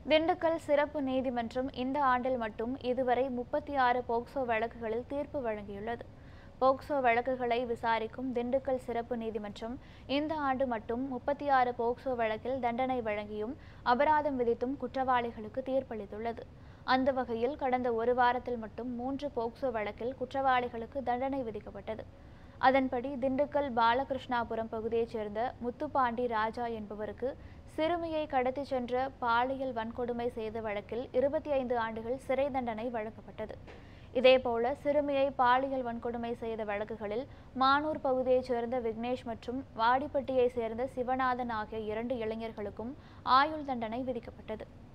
திண்டுக்கல் சிறப்பு நீதிமன்றம் இந்த ஆண்டில் மட்டும் இதுவரை முப்பத்தி ஆறு போக்சோ வழக்குகளில் தீர்ப்பு வழங்கியுள்ளது போக்சோ வழக்குகளை விசாரிக்கும் திண்டுக்கல் சிறப்பு நீதிமன்றம் இந்த ஆண்டு மட்டும் முப்பத்தி ஆறு போக்சோ வழக்கில் தண்டனை வழங்கியும் அபராதம் விதித்தும் குற்றவாளிகளுக்கு தீர்ப்பளித்துள்ளது அந்த வகையில் கடந்த ஒரு வாரத்தில் மட்டும் மூன்று போக்சோ வழக்கில் குற்றவாளிகளுக்கு தண்டனை விதிக்கப்பட்டது அதன்படி திண்டுக்கல் பாலகிருஷ்ணாபுரம் பகுதியைச் சேர்ந்த முத்துப்பாண்டி ராஜா என்பவருக்கு சிறுமியை கடத்திச் சென்ற பாலியல் வன்கொடுமை செய்த வழக்கில் இருபத்தி ஐந்து ஆண்டுகள் சிறை தண்டனை வழங்கப்பட்டது இதேபோல சிறுமியை பாலியல் வன்கொடுமை செய்த வழக்குகளில் மானூர் பகுதியைச் சேர்ந்த விக்னேஷ் மற்றும் வாடிப்பட்டியைச் சேர்ந்த சிவநாதன் ஆகிய இரண்டு இளைஞர்களுக்கும் ஆயுள் தண்டனை விதிக்கப்பட்டது